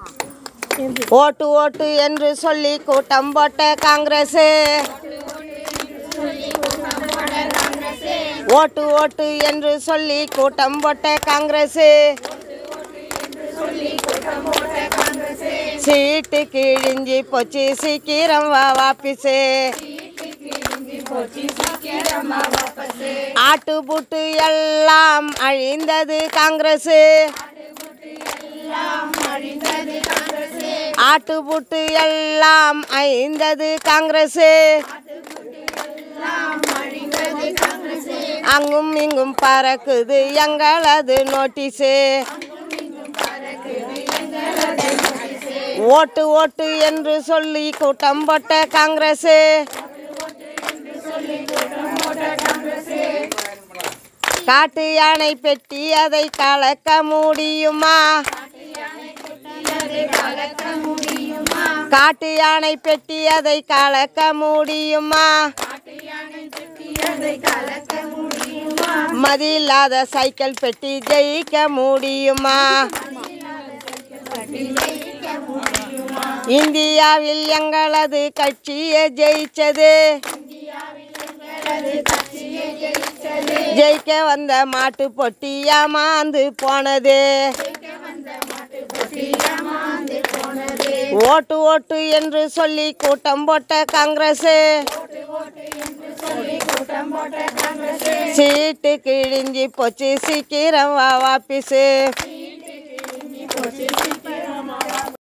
ஓட்டு ஓட்டு என்று சொல்லி கூட்டம் போட்ட காங்கிரஸ் ஓட்டு ஓட்டு என்று சொல்லி கூட்டம் போட்ட காங்கிரஸ் சீட்டு கிழிஞ்சி போச்சு சீக்கிரம் வா வாபிஸு ஆட்டு புட்டு எல்லாம் அழிந்தது காங்கிரஸ் ஆட்டு புட்டு எல்லாம் அழிந்தது காங்கிரஸ் அங்கும் இங்கும் பறக்குது எங்களது நோட்டீஸு ஓட்டு ஓட்டு என்று சொல்லி கூட்டம் போட்ட காங்கிரஸ் காட்டு யானை பெட்டி அதை கலக்க முடியுமா காட்டு யானை பெட்டி அதை கலக்க முடியுமா மதியில்லாத சைக்கிள் பெட்டி ஜெயிக்க முடியுமா இந்தியாவில் எங்களது கட்சியே ஜெயிச்சது ஜெயிக்க வந்த மாட்டு பொட்டி ஏமாந்து போனது ஓட்டு ஓட்டு என்று சொல்லி கூட்டம் போட்ட காங்கிரஸ் சீட்டு கிழிஞ்சி போச்சு சீக்கிரம் வா வாபிஸு